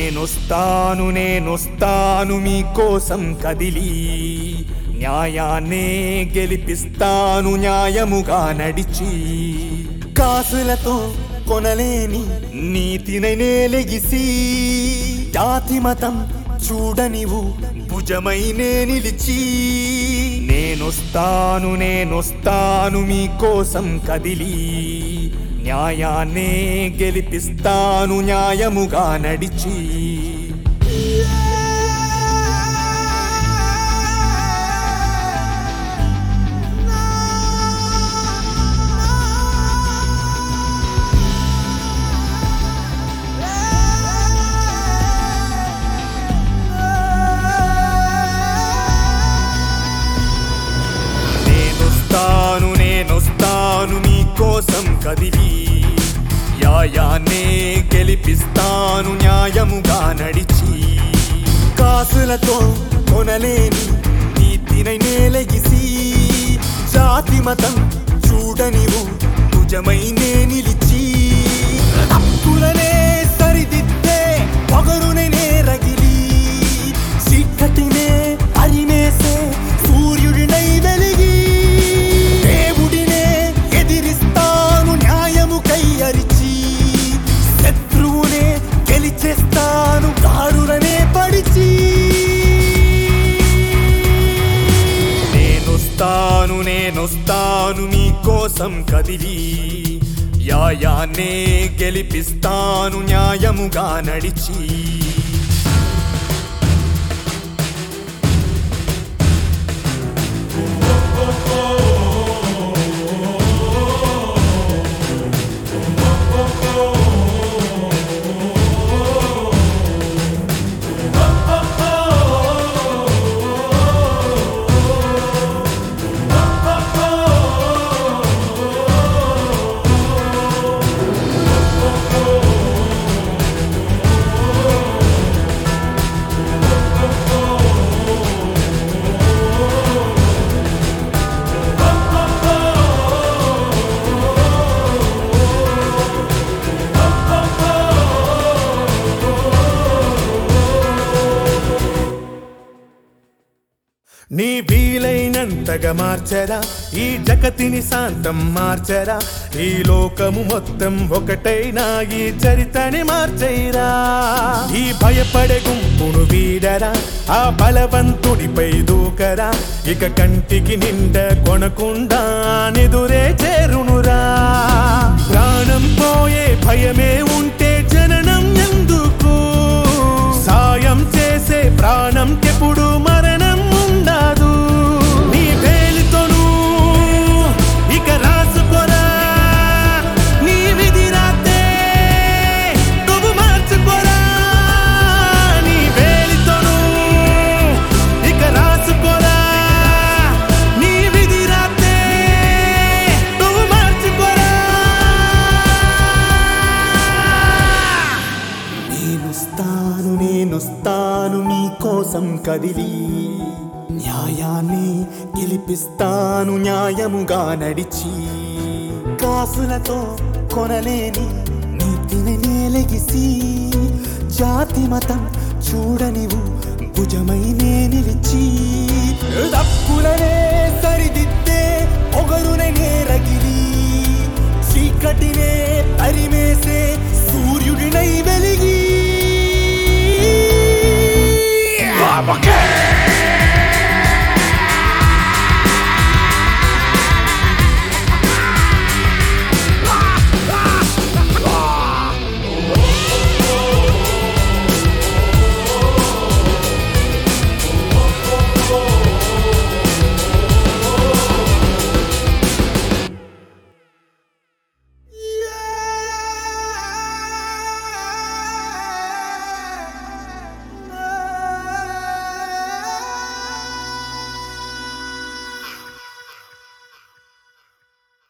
నేనొస్తాను నేనొస్తాను మీకోసం కదిలి న్యాయాన్నే గెలిపిస్తాను న్యాయముగా నడిచి కాసులతో కొనలేని నీతినై నేలెగిసి జాతి మతం చూడనివు భుజమైనే నిలిచి నేనొస్తాను నేనొస్తాను మీకోసం కదిలి న్యాయాన్నే గెలిపిస్తాను న్యాయముగా నడిచి నేనొస్తాను నేనొస్తాను మీకోసం కదిలి న్యాయాన్నే గెలిపిస్తాను న్యాయముగా నడిచి కాసులతో కొనలేని నీతినై నేలగిసి జాతి మతం చూడనివు భుజమైనే నిలిచి తప్పులనే సరిదిద్దే పొగరునే రగిలి చీకటినే అరిమేసే సూర్యుడినై వెలిగి దేవుడినే ఎదిరిస్తాను న్యాయము కై అరిచి శత్రువునే గెలిచేస్తాను దారులనే పడిచి నేనొస్తాను నేనొస్తాను మీకోసం కదిలి యాయాన్నే గెలిపిస్తాను న్యాయముగా నడిచి నీ వీలైనంతగా మార్చరా ఈ జగతిని శాంతం మార్చరా ఈ లోకము మొత్తం ఒకటైనా ఈ చరితని మార్చైరా ఈ భయపడే గుంపును వీడరా ఆ బలవంతుడిపై దూకరా ఇక కంటికి నిండ కొనకుండా నిదురే చేరునురా ప్రాణం పోయే భయమే ఉంటే జననం ఎందుకు సాయం చేసే ప్రాణం ఎప్పుడు మరణం ఉండదు నీ వేలితోను ఇక రాసుకోరా నీ విధి రాతే నువ్వు మార్చుకోరా నీ వేలితోను ఇక రాసుకోరా నీ విధి రాతే నువ్వు మార్చుకోరా నేనొస్తాను నేనొస్తాను మీకోసం కదిలి న్యాయాన్ని గెలిపిస్తాను న్యాయముగా నడిచి కాసులతో కొనలేని నీతిని నేలగిసి జాతి మతం చూడనివు భుజమైనే నిలిచి తప్పులనే సరిదిద్దే పొగరునే రగిలి చీకటినే తరిమేసే సూర్యుడినై వెలిగి Baba